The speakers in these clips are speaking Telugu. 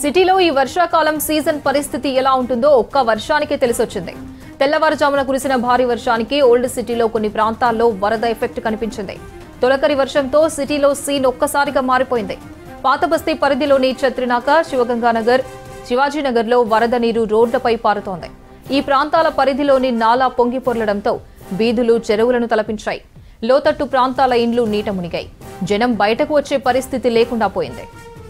సిటీలో ఈ వర్షాకాలం సీజన్ పరిస్థితి ఎలా ఉంటుందో ఒక్క వర్షానికే తెలిసొచ్చింది తెల్లవారుజామున కురిసిన భారీ వర్షానికి ఓల్డ్ సిటీలో కొన్ని ప్రాంతాల్లో వరద ఎఫెక్ట్ కనిపించింది తొలకరి వర్షంతో సిటీలో సీన్ ఒక్కసారిగా మారిపోయింది పాత బస్తీ పరిధిలోని ఛత్రినాక శివగంగానగర్ శివాజీనగర్లో వరద నీరు రోడ్లపై పారుతోంది ఈ ప్రాంతాల పరిధిలోని నాలా పొంగి పొర్లడంతో వీధులు చెరువులను తలపించాయి లోతట్టు ప్రాంతాల ఇండ్లు నీట మునిగాయి జనం బయటకు వచ్చే పరిస్థితి లేకుండా పోయింది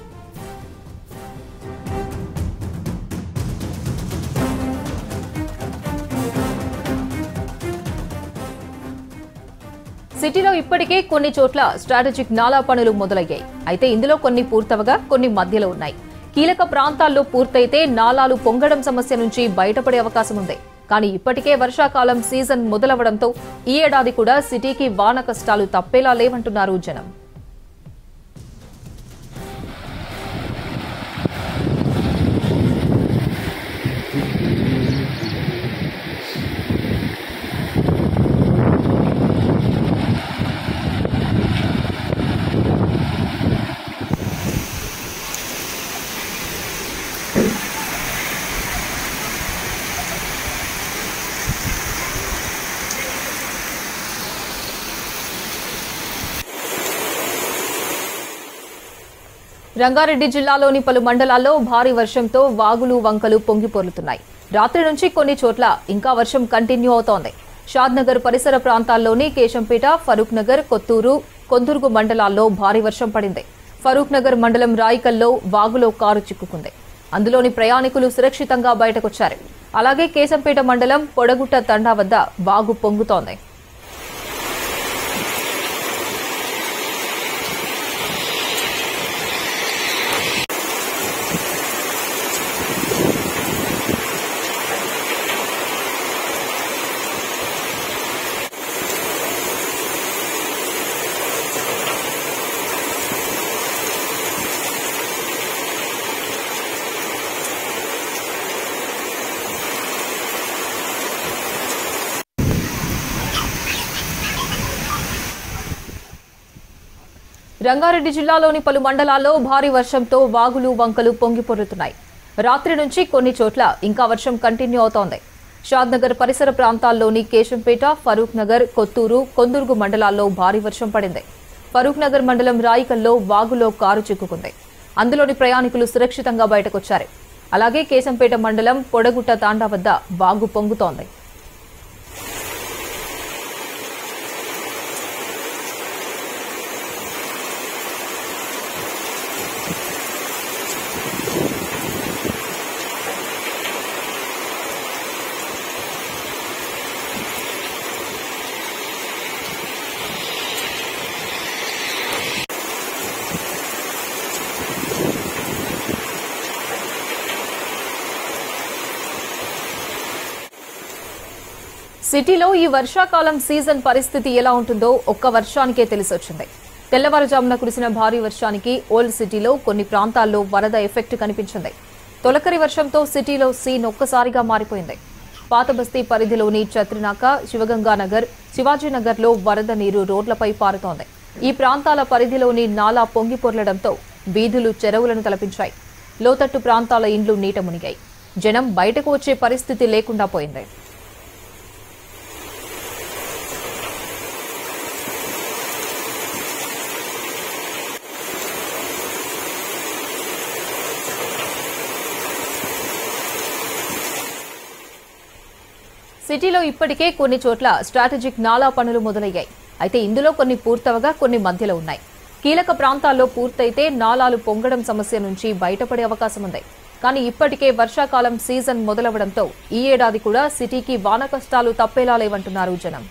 సిటీలో ఇప్పటికే కొన్ని చోట్ల స్ట్రాటజిక్ నాలా పనులు మొదలయ్యాయి అయితే ఇందులో కొన్ని పూర్తవగా కొన్ని మధ్యలో ఉన్నాయి కీలక ప్రాంతాల్లో పూర్తయితే నాలాలు పొంగడం సమస్య నుంచి బయటపడే అవకాశం ఉంది కానీ ఇప్పటికే వర్షాకాలం సీజన్ మొదలవడంతో ఈ ఏడాది కూడా సిటీకి వాన కష్టాలు తప్పేలా లేవంటున్నారు జనం రంగారెడ్డి జిల్లాలోని పలు మండలాల్లో భారీ వర్షంతో వాగులు వంకలు పొంగి పొర్లుతున్నాయి రాత్రి నుంచి కొన్ని చోట్ల ఇంకా వర్షం కంటిన్యూ అవుతోంది షాద్నగర్ పరిసర ప్రాంతాల్లోని కేశంపేట ఫరూక్ నగర్ కొత్తూరు కొందుర్గు మండలాల్లో భారీ వర్షం పడింది ఫరూక్ నగర్ మండలం రాయికల్లో వాగులో కారు చిక్కుకుంది అందులోని ప్రయాణికులు సురక్షితంగా బయటకొచ్చారు అలాగే కేశంపేట మండలం పొడగుట్ట తండా వద్ద వాగు పొంగుతోంది రంగారెడ్డి జిల్లాలోని పలు మండలాల్లో భారీ వర్షంతో వాగులు వంకలు పొంగి పొర్లుతున్నాయి రాత్రి నుంచి కొన్ని చోట్ల ఇంకా వర్షం కంటిన్యూ అవుతోంది షాద్నగర్ పరిసర ప్రాంతాల్లోని కేశంపేట ఫరూక్ నగర్ కొత్తూరు కొందుర్గు మండలాల్లో భారీ వర్షం పడింది ఫరూక్ నగర్ మండలం రాయికల్లో వాగులో కారు చిక్కుకుంది అందులోని ప్రయాణికులు సురక్షితంగా బయటకొచ్చారు అలాగే కేశంపేట మండలం పొడగుట్ట తాండా వద్ద వాగు పొంగుతోంది సిటీలో ఈ వర్షాకాలం సీజన్ పరిస్థితి ఎలా ఉంటుందో ఒక్క వర్షానికే తెలిసొచ్చింది తెల్లవారుజామున కురిసిన భారీ వర్షానికి ఓల్డ్ సిటీలో కొన్ని ప్రాంతాల్లో వరద ఎఫెక్ట్ కనిపించింది తొలకరి వర్షంతో సిటీలో సీన్ ఒక్కసారిగా మారిపోయింది పాత బస్తీ పరిధిలోని చత్రినాక శివగంగానగర్ శివాజీనగర్లో వరద నీరు రోడ్లపై పారుతోంది ఈ ప్రాంతాల పరిధిలోని నాలా పొంగి పొర్లడంతో వీధులు చెరువులను తలపించాయి లోతట్టు ప్రాంతాల ఇండ్లు నీట మునిగాయి జనం బయటకు వచ్చే పరిస్థితి లేకుండా పోయింది సిటీలో ఇప్పటికే కొన్ని చోట్ల స్ట్రాటజిక్ నాలా పనులు మొదలయ్యాయి అయితే ఇందులో కొన్ని పూర్తవగా కొన్ని మధ్యలో ఉన్నాయి కీలక ప్రాంతాల్లో పూర్తయితే నాలాలు పొంగడం సమస్య నుంచి బయటపడే అవకాశం ఉంది కానీ ఇప్పటికే వర్షాకాలం సీజన్ మొదలవడంతో ఈ ఏడాది కూడా సిటీకి వాన కష్టాలు తప్పేలా లేవంటున్నారు జనం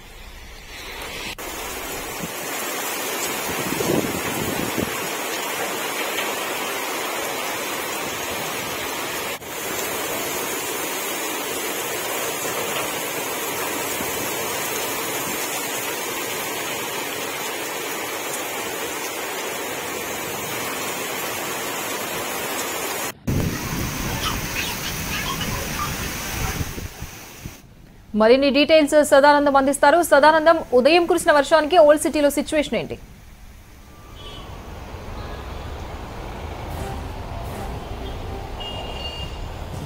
మరిన్ని డీటెయిల్స్ సదానందం అందిస్తారు సదానందం ఉదయం కురిసిన వర్షానికి ఓల్డ్ సిటీలో సిచ్యువేషన్ ఏంటి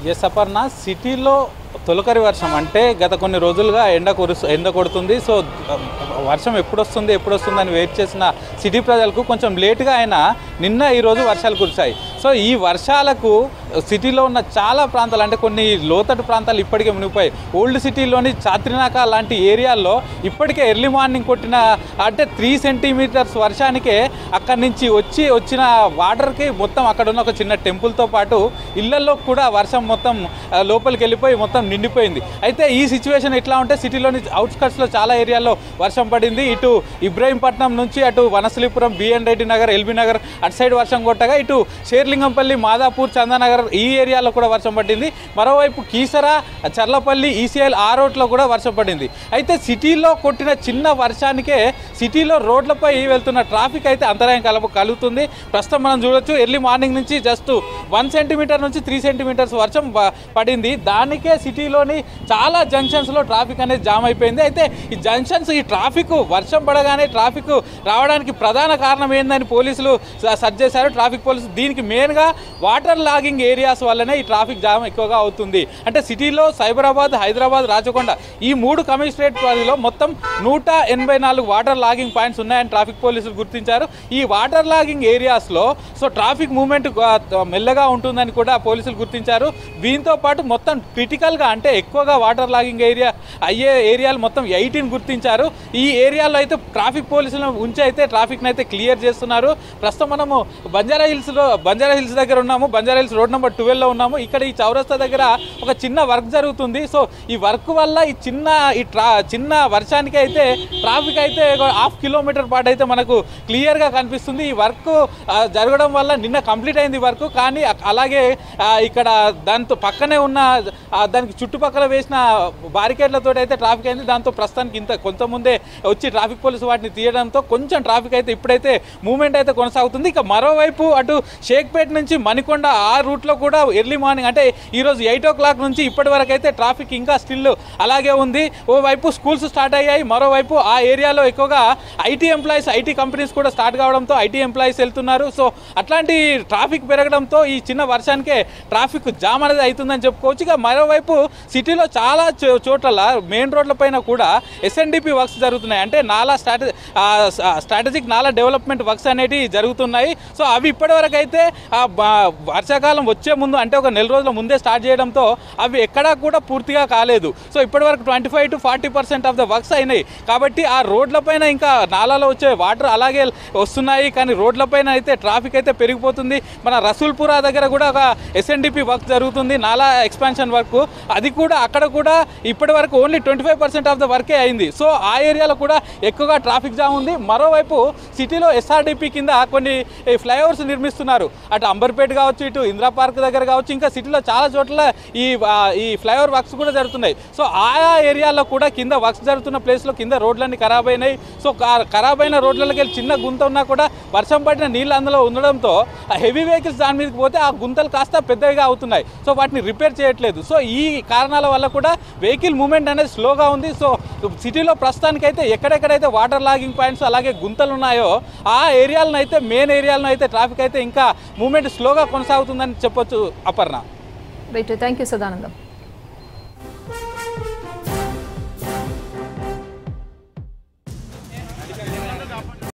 ఎస్ అపర్ణ సిటీలో తొలకరి వర్షం అంటే గత కొన్ని రోజులుగా ఎండ కురు ఎండ కొడుతుంది సో వర్షం ఎప్పుడు వస్తుంది ఎప్పుడు వస్తుంది అని వెయిట్ చేసిన సిటీ ప్రజలకు కొంచెం లేటుగా అయినా నిన్న ఈరోజు వర్షాలు కురిశాయి సో ఈ వర్షాలకు సిటీలో ఉన్న చాలా ప్రాంతాలు అంటే కొన్ని లోతట్టు ప్రాంతాలు ఇప్పటికే మునిగిపోయాయి ఓల్డ్ సిటీలోని చాత్రినాక లాంటి ఏరియాల్లో ఇప్పటికే ఎర్లీ మార్నింగ్ కొట్టిన అంటే త్రీ సెంటీమీటర్స్ వర్షానికే అక్కడి నుంచి వచ్చి వచ్చిన వాటర్కి మొత్తం అక్కడ ఉన్న ఒక చిన్న టెంపుల్తో పాటు ఇళ్లలో కూడా వర్షం మొత్తం ఆ, లోపలికి వెళ్ళిపోయి మొత్తం నిండిపోయింది అయితే ఈ సిచ్యువేషన్ ఎట్లా ఉంటే సిటీలోని అవుట్స్కట్స్లో చాలా ఏరియాల్లో వర్షం పడింది ఇటు ఇబ్రాహీంపట్నం నుంచి అటు వనసలిపురం బిఎన్ రెడ్డి నగర్ ఎల్బీ నగర్ అటు సైడ్ వర్షం కొట్టగా ఇటు షేర్లింగంపల్లి మాదాపూర్ చందానగర్ ఈ ఏరియాలో కూడా వర్షం పడింది మరోవైపు కీసర చర్లపల్లి ఈసీఎల్ ఆ రోడ్లో కూడా వర్షం పడింది అయితే సిటీలో కొట్టిన చిన్న వర్షానికే సిటీలో రోడ్లపై వెళ్తున్న ట్రాఫిక్ అయితే అంతరాయం కలప కలుగుతుంది ప్రస్తుతం మనం చూడొచ్చు ఎర్లీ మార్నింగ్ నుంచి జస్ట్ వన్ సెంటీమీటర్ నుంచి త్రీ సెంటీమీటర్స్ వర్షం ప- పడింది దానికే సిటీలోని చాలా జంక్షన్స్లో ట్రాఫిక్ అనేది జామ్ అయిపోయింది అయితే ఈ జంక్షన్స్ ఈ ట్రాఫిక్ వర్షం పడగానే ట్రాఫిక్ రావడానికి ప్రధాన కారణం ఏందని పోలీసులు స- సర్చ్ చేశారు ట్రాఫిక్ పోలీసులు దీనికి మెయిన్గా వాటర్ లాగింగ్ ఏరియాస్ వల్లనే ఈ ట్రాఫిక్ జామ్ ఎక్కువగా అవుతుంది అంటే సిటీలో సైబరాబాద్ హైదరాబాద్ రాచకొండ ఈ మూడు కమిషనరేట్ పరిధిలో మొత్తం నూట ఎనభై నాలుగు వాటర్ లాగింగ్ పాయింట్స్ ఉన్నాయని ట్రాఫిక్ పోలీసులు గుర్తించారు ఈ వాటర్ లాగింగ్ ఏరియాస్లో సో ట్రాఫిక్ మూవ్మెంట్ మెల్లగా ఉంటుందని కూడా పోలీసులు గుర్తించారు దీంతో పాటు మొత్తం క్రిటికల్గా అంటే ఎక్కువగా వాటర్ లాగింగ్ ఏరియా అయ్యే ఏరియాలు మొత్తం ఎయిటీన్ గుర్తించారు ఈ ఏరియాలో అయితే ట్రాఫిక్ పోలీసులను ఉంచి అయితే ట్రాఫిక్ని అయితే క్లియర్ చేస్తున్నారు ప్రస్తుతం మనము బంజారా హిల్స్లో బంజారా హిల్స్ దగ్గర ఉన్నాము బంజారా హిల్స్ రోడ్ నెంబర్ ట్వెల్వ్లో ఉన్నాము ఇక్కడ ఈ చౌరస్తా దగ్గర ఒక చిన్న వర్క్ జరుగుతుంది సో ఈ వర్క్ వల్ల ఈ చిన్న ఈ ట్రా చిన్న వర్షానికి అయితే ట్రాఫిక్ అయితే ఒక హాఫ్ కిలోమీటర్ పాటు అయితే మనకు క్లియర్గా కనిపిస్తుంది ఈ వర్క్ ఆ, జరగడం వల్ల నిన్న కంప్లీట్ అయింది వర్క్ కానీ అ- అలాగే ఆ, ఇక్కడ దాంతో పక్కనే ఉన్న ఆ, దానికి చుట్టుపక్కల వేసిన బారికేడ్లతో అయితే ట్రాఫిక్ అయింది దాంతో ప్రస్తుతానికి ఇంత కొంత ముందే వచ్చి ట్రాఫిక్ పోలీసు వాటిని తీయడంతో కొంచెం ట్రాఫిక్ అయితే ఇప్పుడైతే మూవ్మెంట్ అయితే కొనసాగుతుంది ఇక మరోవైపు అటు షేక్పేట్ నుంచి మణికొండ ఆ రూట్లో కూడా ఎర్లీ మార్నింగ్ అంటే ఈరోజు ఎయిట్ ఓ క్లాక్ నుంచి ఇప్పటి వరకు అయితే ట్రాఫిక్ ఇంకా స్టిల్ అలాగే ఉంది ఓవైపు స్కూల్స్ స్టార్ట్ అయ్యాయి మరోవైపు ఆ ఏరియాలో ఎక్కువగా ఐటీ ఎంప్లాయీస్ ఐటీ కంపెనీస్ కూడా స్టార్ట్ కావడంతో ఐటీ ఎంప్లాయీస్ వెళ్తున్నారు సో అట్లాంటి ట్రాఫిక్ పెరగడంతో ఈ చిన్న వర్షానికే ట్రాఫిక్ జామ్ అనేది అవుతుందని చెప్పుకోవచ్చు ఇక మరోవైపు సిటీలో చాలా చో- చోట్ల మెయిన్ రోడ్ల పైన కూడా ఎస్ఎన్డిపి వర్క్స్ జరుగుతున్నాయి అంటే నాలా స్ట్రాటజీ స్ట్రాటజిక్ నాలా డెవలప్మెంట్ వర్క్స్ అనేటివి జరుగుతున్నాయి సో అవి ఇప్పటివరకు అయితే ఆ, బ- వర్షాకాలం వచ్చే ముందు అంటే ఒక నెల రోజుల ముందే స్టార్ట్ చేయడంతో అవి ఎక్కడా కూడా పూర్తిగా కాలేదు సో ఇప్పటివరకు twenty five to forty percent of the works అయినాయి కాబట్టి ఆ రోడ్లపైన ఇంకా నాలాలో వచ్చే వాటర్ అలాగే వస్తున్నాయి కానీ రోడ్లపైన అయితే ట్రాఫిక్ అయితే పెరిగిపోతుంది మన రసూల్పురా దగ్గర కూడా ఒక ఎస్ఎన్డిపి వర్క్ జరుగుతుంది నాలా ఎక్స్పాన్షన్ వర్క్ అది కూడా అక్కడ కూడా ఇప్పటి వరకు only twenty five percent of the వర్కే అయింది సో ఆ ఏరియాలో కూడా ఎక్కువగా ట్రాఫిక్ జామ్ ఉంది మరోవైపు సిటీలో ఎస్ఆర్డిపి కింద కొన్ని ఫ్లైఓవర్స్ నిర్మిస్తున్నారు అటు అంబర్పేట కావచ్చు ఇటు ఇందిరా పార్క్ దగ్గర కావచ్చు ఇంకా సిటీలో చాలా చోట్ల ఈ ఆ, ఈ ఫ్లైఓవర్ వర్క్స్ కూడా జరుగుతున్నాయి సో ఆయా ఏరియాలో కూడా కింద వర్క్స్ జరుగుతున్న ప్లేస్లో కింద రోడ్లన్నీ ఖరాబ్ అయినాయి సో కా- ఖరాబ్ అయిన రోడ్లకి వెళ్ళి చిన్న గుంత ఉన్నా కూడా వర్షం పడిన నీళ్ళు అందులో ఉండడంతో ఆ హెవీ వెహికల్స్ దాని మీదకి పోతే ఆ గుంతలు కాస్త పెద్దవిగా అవుతున్నాయి సో వాటిని రిపేర్ చేయట్లేదు సో ఈ కారణాల వల్ల కూడా వెహికల్ మూవ్మెంట్ అనేది స్లోగా ఉంది సో సిటీలో ప్రస్తుతానికైతే ఎక్కడెక్కడైతే వాటర్ లాగింగ్ పాయింట్స్ అలాగే గుంతలు ఉన్నాయో ఆ ఏరియాలను అయితే మెయిన్ ఏరియాలను అయితే ట్రాఫిక్ అయితే ఇంకా మూవ్మెంట్ స్లోగా కొనసాగుతుందని చెప్పొచ్చు Aparna right thank you Sadanandam